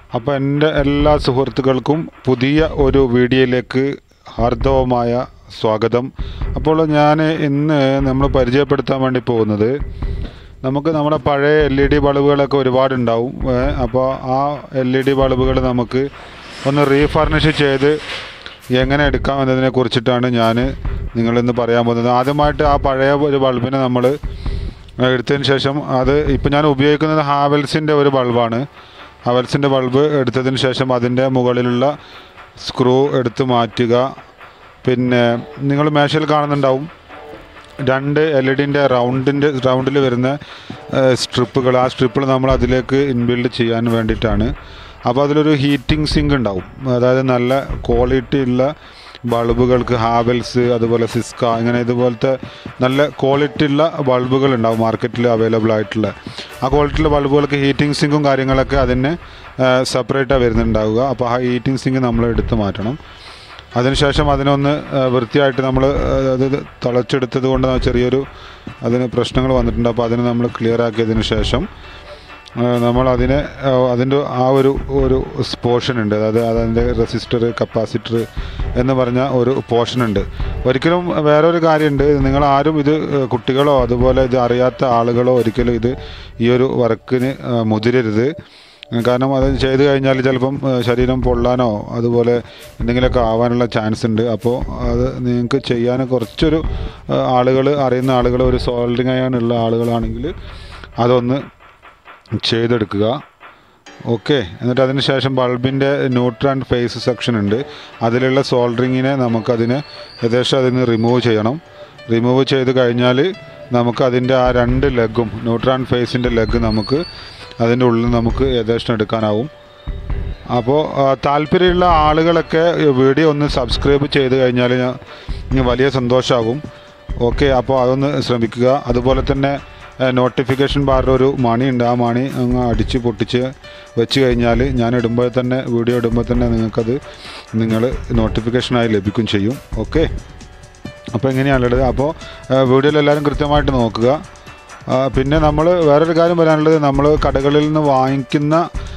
അപ്പോൾ എൻ്റെ എല്ലാ സുഹൃത്തുക്കൾക്കും പുതിയ ഒരു വീഡിയോയിലേക്ക് ഹാർദവമായ സ്വാഗതം അപ്പോൾ ഞാൻ ഇന്ന് നമ്മൾ പരിചയപ്പെടുത്താൻ വേണ്ടി പോകുന്നത് നമുക്ക് നമ്മുടെ പഴയ എൽ ഇ ഡി ബൾബുകളൊക്കെ ഒരുപാടുണ്ടാവും ഏ, അപ്പോൾ ആ എൽ ഇ ഡി ബൾബുകൾ നമുക്ക് ഒന്ന് റീഫർണിഷ് ചെയ്ത് എങ്ങനെ എടുക്കാം എന്നതിനെ കുറിച്ചിട്ടാണ് ഞാൻ നിങ്ങളിന്ന് പറയാൻ പോകുന്നത് ആദ്യമായിട്ട് ആ പഴയ ഒരു ബൾബിനെ നമ്മൾ എടുത്തതിന് ശേഷം അത് ഇപ്പം ഞാൻ ഉപയോഗിക്കുന്നത് ഹാവൽസിൻ്റെ ഒരു ബൾബാണ് ഹാവൽസിൻ്റെ ബൾബ് എടുത്തതിന് ശേഷം അതിൻ്റെ മുകളിലുള്ള സ്ക്രൂ എടുത്ത് മാറ്റുക പിന്നെ നിങ്ങൾ മേശയിൽ കാണുന്നുണ്ടാവും രണ്ട് എൽ ഇ ഡിൻ്റെ റൗണ്ടിൻ്റെ റൗണ്ടിൽ വരുന്ന സ്ട്രിപ്പുകൾ ആ സ്ട്രിപ്പുകൾ നമ്മൾ അതിലേക്ക് ഇൻബിൽഡ് ചെയ്യാൻ വേണ്ടിയിട്ടാണ് അപ്പോൾ അതിലൊരു ഹീറ്റിംഗ് സിങ്ക് ഉണ്ടാവും അതായത് നല്ല ക്വാളിറ്റി ഉള്ള ബൾബുകൾക്ക് ഹാവൽസ് അതുപോലെ സിസ്ക ഇങ്ങനെ ഇതുപോലത്തെ നല്ല ക്വാളിറ്റി ഉള്ള ബൾബുകൾ ഉണ്ടാവും മാർക്കറ്റിൽ അവൈലബിൾ ആയിട്ടുള്ള ആ ക്വാളിറ്റിയുള്ള ബൾബുകൾക്ക് ഹീറ്റിംഗ് സിങ്കും കാര്യങ്ങളൊക്കെ അതിന് സെപ്പറേറ്റാണ് വരുന്നുണ്ടാവുക അപ്പോൾ ആ ഹീറ്റിംഗ് സിങ്ക് നമ്മൾ എടുത്ത് മാറ്റണം അതിനുശേഷം അതിനൊന്ന് ആ, വൃത്തിയായിട്ട് നമ്മൾ അത് തിളച്ചെടുത്തത് കൊണ്ട് ചെറിയൊരു അതിന് പ്രശ്നങ്ങൾ വന്നിട്ടുണ്ട് അപ്പോൾ അതിന് നമ്മൾ ക്ലിയർ ആക്കിയതിന് ശേഷം ആ, നമ്മൾ അതിനെ ആ, അതിൻ്റെ ആ ഒരു ഒരു പോർഷൻ ഉണ്ട് അതായത് അതിൻ്റെ റെസിസ്റ്റർ കപ്പാസിറ്റർ എന്ന് പറഞ്ഞ ഒരു പോർഷൻ ഉണ്ട് ഒരിക്കലും വേറൊരു കാര്യമുണ്ട് നിങ്ങൾ ആരും ഇത് ആ, കുട്ടികളോ അതുപോലെ ഇത് അറിയാത്ത ആളുകളോ ഒരിക്കലും ഇത് ഈ ഒരു വർക്കിന് ആ, മുതിരരുത് കാരണം അത് ചെയ്ത് കഴിഞ്ഞാൽ ചിലപ്പം ആ, ശരീരം പൊള്ളാനോ അതുപോലെ എന്തെങ്കിലുമൊക്കെ ആവാനുള്ള ചാൻസ് ഉണ്ട് അപ്പോൾ അത് നിങ്ങൾക്ക് ചെയ്യാൻ കുറച്ചൊരു ആളുകൾ അറിയുന്ന ആളുകൾ ഒരു സോൾഡിങ് ചെയ്യാനുള്ള ആളുകളാണെങ്കിൽ അതൊന്ന് ചെയ്തെടുക്കുക ഓക്കെ എന്നിട്ട് അതിന് ശേഷം ബൾബിൻ്റെ ന്യൂട്രൽ ആൻഡ് ഫേസ് സെക്ഷൻ ഉണ്ട് അതിലുള്ള സോൾഡറിങ്ങിനെ നമുക്കതിനെ ഏകദേശം അതിന് റിമൂവ് ചെയ്യണം റിമൂവ് ചെയ്ത് കഴിഞ്ഞാൽ നമുക്ക് അതിൻ്റെ ആ രണ്ട് ലെഗും ന്യൂട്രൽ ആൻഡ് ഫേസിൻ്റെ ലെഗ് നമുക്ക് അതിൻ്റെ ഉള്ളിൽ നമുക്ക് ഏകദേശം എടുക്കാനാവും അപ്പോൾ ആ, താല്പര്യമുള്ള ആളുകളൊക്കെ ഈ വീഡിയോ ഒന്ന് സബ്സ്ക്രൈബ് ചെയ്ത് കഴിഞ്ഞാൽ ഞാൻ ഇനി വലിയ സന്തോഷമാകും ഓക്കെ അപ്പോൾ അതൊന്ന് ശ്രമിക്കുക അതുപോലെ തന്നെ നോട്ടിഫിക്കേഷൻ ബാറിൽ ഒരു മണി ഉണ്ട് ആ മണി അങ്ങ് അടിച്ച് പൊട്ടിച്ച് വെച്ച് കഴിഞ്ഞാൽ ഞാൻ ഇടുമ്പോൾ തന്നെ വീഡിയോ ഇടുമ്പോൾ തന്നെ നിങ്ങൾക്കത് നിങ്ങൾ നോട്ടിഫിക്കേഷനായി ലഭിക്കും ചെയ്യും ഓക്കെ അപ്പോൾ എങ്ങനെയാണുള്ളത് അപ്പോൾ വീഡിയോയിൽ എല്ലാവരും കൃത്യമായിട്ട് നോക്കുക ആ, പിന്നെ നമ്മൾ വേറൊരു കാര്യം പറയാനുള്ളത് നമ്മൾ കടകളിൽ നിന്ന് വാങ്ങിക്കുന്ന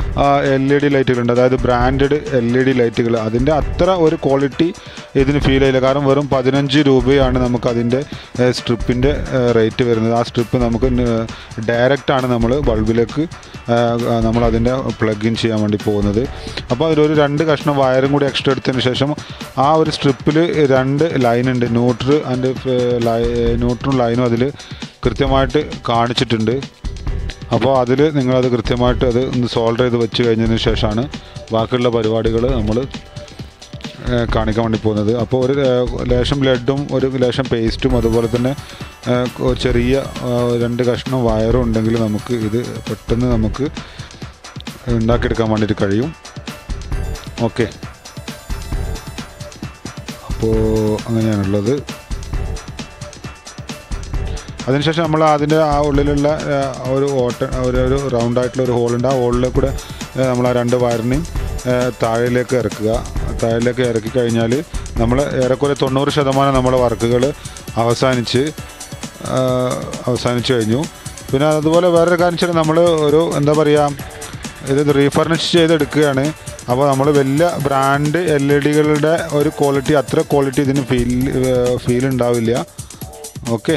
എൽ ഇ ഡി ലൈറ്റുകളുണ്ട് അതായത് ബ്രാൻഡഡ് എൽ ഇ ഡി ലൈറ്റുകൾ അതിൻ്റെ അത്ര ഒരു ക്വാളിറ്റി ഇതിന് ഫീൽ ചെയ്യില്ല കാരണം വെറും പതിനഞ്ച് രൂപയാണ് നമുക്ക് അതിൻ്റെ സ്ട്രിപ്പിൻ്റെ റേറ്റ് വരുന്നത് ആ സ്ട്രിപ്പ് നമുക്ക് ഡയറക്റ്റാണ് നമ്മൾ ബൾബിലേക്ക് നമ്മൾ അതിൻ്റെ പ്ലഗ് ഇൻ ചെയ്യാൻ വേണ്ടി പോകുന്നത് അപ്പോൾ അതിലൊരു രണ്ട് കഷ്ണം വയറും കൂടി എക്സ്ട്രാ എടുത്തതിന് ശേഷം ആ ഒരു സ്ട്രിപ്പിൽ രണ്ട് ലൈൻ ഉണ്ട് ന്യൂട്രൽ ആൻഡ് ന്യൂട്രൽ ലൈനും അതിൽ കൃത്യമായിട്ട് കാണിച്ചിട്ടുണ്ട് അപ്പോൾ അതിൽ നിങ്ങളത് കൃത്യമായിട്ട് അത് ഒന്ന് സോൾവ് ചെയ്ത് വെച്ച് കഴിഞ്ഞതിന് ശേഷമാണ് ബാക്കിയുള്ള പരിപാടികൾ നമ്മൾ കാണിക്കാൻ വേണ്ടി പോകുന്നത് അപ്പോൾ ഒരു ഏഹ്, ലേശം ലെഡും ഒരു ലേശം പേസ്റ്റും അതുപോലെ തന്നെ ഏഹ്, ഒരു ചെറിയ ഏഹ്, രണ്ട് കഷ്ണം വയറും ഉണ്ടെങ്കിൽ നമുക്ക് ഇത് പെട്ടെന്ന് നമുക്ക് ഉണ്ടാക്കിയെടുക്കാൻ വേണ്ടിയിട്ട് കഴിയും ഓക്കെ അപ്പോൾ അങ്ങനെയാണുള്ളത് അതിനുശേഷം നമ്മൾ അതിൻ്റെ ആ ഉള്ളിലുള്ള ആ, ഒരു ഓട്ട ഒരു ഒരു റൗണ്ട് ആയിട്ടുള്ള ഒരു ഹോളുണ്ട് ആ ഹോളിൽ കൂടെ ആ, നമ്മൾ ആ രണ്ട് വയറിനെയും ആ, താഴേലേക്ക് ഇറക്കുക താഴേലേക്ക് ഇറക്കി കഴിഞ്ഞാൽ നമ്മൾ ഏറെക്കുറെ തൊണ്ണൂറ് ശതമാനം നമ്മുടെ വർക്കുകൾ അവസാനിച്ച് ആ, അവസാനിച്ച് കഴിഞ്ഞു പിന്നെ അതുപോലെ വേറൊരു കാര്യം വെച്ചാൽ നമ്മൾ ഒരു എന്താ പറയുക ഇത് റീഫർണിഷ് ചെയ്തെടുക്കുകയാണ് അപ്പോൾ നമ്മൾ വലിയ ബ്രാൻഡ് എൽ ഇ ഡികളുടെ ഒരു ക്വാളിറ്റി അത്ര ക്വാളിറ്റി ഇതിന് ഫീൽ ഫീൽ ഉണ്ടാവില്ല ഓക്കെ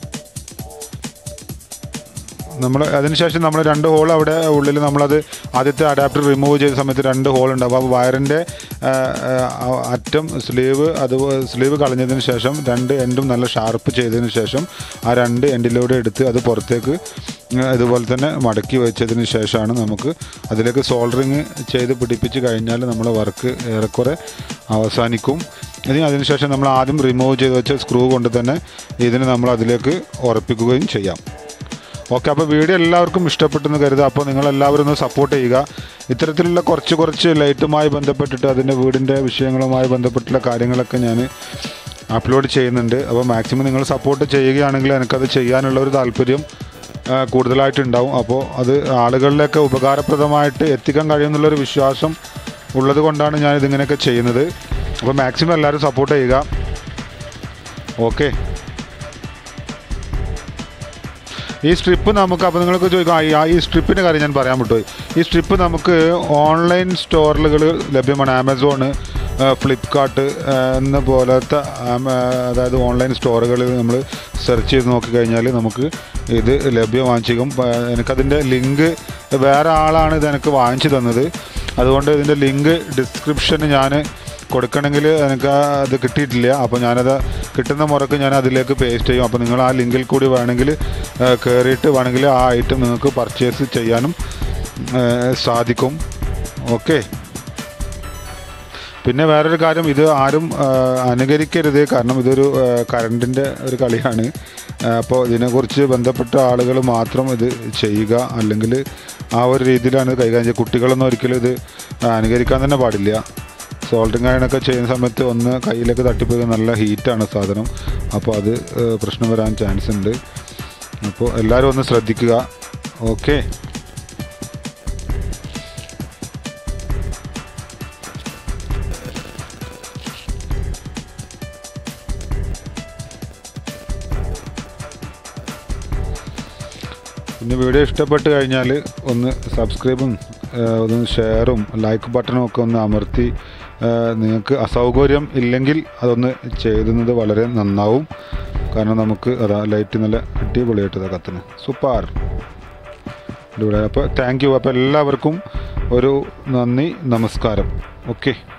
നമ്മൾ അതിനുശേഷം നമ്മൾ രണ്ട് ഹോൾ അവിടെ ഉള്ളിൽ നമ്മളത് ആദ്യത്തെ അഡാപ്റ്റർ റിമൂവ് ചെയ്ത സമയത്ത് രണ്ട് ഹോൾ ഉണ്ടാവും അപ്പോൾ വയറിൻ്റെ അറ്റം സ്ലീവ് അത് സ്ലീവ് കളഞ്ഞതിന് ശേഷം രണ്ട് എൻഡും നല്ല ഷാർപ്പ് ചെയ്തതിന് ശേഷം ആ രണ്ട് എൻഡിലൂടെ എടുത്ത് അത് പുറത്തേക്ക് ആ, ഇതുപോലെ തന്നെ മടക്കി വെച്ചതിന് ശേഷമാണ് നമുക്ക് അതിലേക്ക് സോൾഡറിങ് ചെയ്ത് പിടിപ്പിച്ച് കഴിഞ്ഞാൽ നമ്മുടെ വർക്ക് ഏറെക്കുറെ അവസാനിക്കും ഇനി അതിനുശേഷം നമ്മൾ ആദ്യം റിമൂവ് ചെയ്ത് വെച്ച സ്ക്രൂ കൊണ്ട് തന്നെ ഇതിന് നമ്മൾ അതിലേക്ക് ഉറപ്പിക്കുകയും ചെയ്യാം ഓക്കെ അപ്പോൾ വീഡിയോ എല്ലാവർക്കും ഇഷ്ടപ്പെട്ടെന്ന് കരുതുക അപ്പോൾ നിങ്ങൾ എല്ലാവരും ഒന്ന് സപ്പോർട്ട് ചെയ്യുക ഇത്തരത്തിലുള്ള കുറച്ച് കുറച്ച് ലൈറ്റുമായി ബന്ധപ്പെട്ടിട്ട് അതിൻ്റെ വീടിൻ്റെ വിഷയങ്ങളുമായി ബന്ധപ്പെട്ടുള്ള കാര്യങ്ങളൊക്കെ ഞാൻ അപ്ലോഡ് ചെയ്യുന്നുണ്ട് അപ്പോൾ മാക്സിമം നിങ്ങൾ സപ്പോർട്ട് ചെയ്യുകയാണെങ്കിൽ എനിക്കത് ചെയ്യാനുള്ള ഒരു താല്പര്യം ആ, കൂടുതലായിട്ടുണ്ടാവും അപ്പോൾ അത് ആളുകളിലേക്ക് ഉപകാരപ്രദമായിട്ട് എത്തിക്കാൻ കഴിയുമെന്നുള്ളൊരു വിശ്വാസം ഉള്ളത് കൊണ്ടാണ് ഞാൻ ഇതിങ്ങനെയൊക്കെ ചെയ്യുന്നത് അപ്പോൾ മാക്സിമം എല്ലാവരും സപ്പോർട്ട് ചെയ്യുക ഓക്കെ ഈ സ്ട്രിപ്പ് നമുക്ക് അപ്പോൾ നിങ്ങൾക്ക് ചോദിക്കാം ആ, ഈ- ആ ഈ സ്ട്രിപ്പിൻ്റെ കാര്യം ഞാൻ പറയാൻ വിട്ടുപോയി ഈ സ്ട്രിപ്പ് നമുക്ക് ഓൺലൈൻ സ്റ്റോറുകൾ ലഭ്യമാണ് ആമസോൺ ഫ്ലിപ്കാർട്ട് എന്ന പോലത്തെ ആമ- അതായത് ഓൺലൈൻ സ്റ്റോറുകളിൽ നമ്മൾ സെർച്ച് ചെയ്ത് നോക്കിക്കഴിഞ്ഞാൽ നമുക്ക് ഇത് ലഭ്യമാക്കിക്കും എനിക്കതിൻ്റെ ലിങ്ക് വേറെ ആളാണ് ഇത് എനിക്ക് വാങ്ങിച്ചു തന്നത് അതുകൊണ്ട് ഇതിൻ്റെ ലിങ്ക് ഡിസ്ക്രിപ്ഷന് ഞാൻ കൊടുക്കണമെങ്കിൽ എനിക്ക് അത് കിട്ടിയിട്ടില്ല അപ്പോൾ ഞാനത് കിട്ടുന്ന മുറക്ക് ഞാൻ അതിലേക്ക് പേസ്റ്റ് ചെയ്യും അപ്പോൾ നിങ്ങൾ ആ ലിങ്കിൽ കൂടി വേണമെങ്കിൽ കയറിയിട്ട് വേണമെങ്കിൽ ആ ഐറ്റം നിങ്ങൾക്ക് പർച്ചേസ് ചെയ്യാനും ആ, സാധിക്കും ഓക്കെ പിന്നെ വേറൊരു കാര്യം ഇത് ആരും ആ, അനുകരിക്കരുത് കാരണം ഇതൊരു കറണ്ടിൻ്റെ ഒരു കളിയാണ് ആ, അപ്പോൾ ഇതിനെക്കുറിച്ച് ബന്ധപ്പെട്ട ആളുകൾ മാത്രം ഇത് ചെയ്യുക അല്ലെങ്കിൽ ആ ഒരു രീതിയിലാണ് ഇത് കൈകാര്യം ചെയ്യുക കുട്ടികളൊന്നും ഒരിക്കലും ഇത് അനുകരിക്കാൻ തന്നെ പാടില്ല സോൾട്ടിങ് അയണൊക്കെ ചെയ്യുന്ന സമയത്ത് ഒന്ന് കയ്യിലേക്ക് തട്ടിപ്പോയി നല്ല ഹീറ്റാണ് സാധനം അപ്പോൾ അത് ആ, പ്രശ്നം വരാൻ ചാൻസ് ഉണ്ട് അപ്പോൾ എല്ലാവരും ഒന്ന് ശ്രദ്ധിക്കുക ഓക്കെ പിന്നെ വീഡിയോ ഇഷ്ടപ്പെട്ട് കഴിഞ്ഞാൽ ഒന്ന് സബ്സ്ക്രൈബും ഏഹ്, ഒന്ന് ഷെയറും ലൈക്ക് ബട്ടണും ഒക്കെ ഒന്ന് അമർത്തി ഏഹ്, നിങ്ങൾക്ക് അസൗകര്യം ഇല്ലെങ്കിൽ അതൊന്ന് ചെയ്യുന്നത് വളരെ നന്നാവും കാരണം നമുക്ക് അതാ ലൈറ്റ് നല്ല അടിപൊളിയായിട്ട് ഇതാ കത്തുന്നു സൂപ്പർ അടിപൊളി അപ്പോൾ താങ്ക് യു അപ്പോൾ എല്ലാവർക്കും ഒരു നന്ദി നമസ്കാരം ഓക്കെ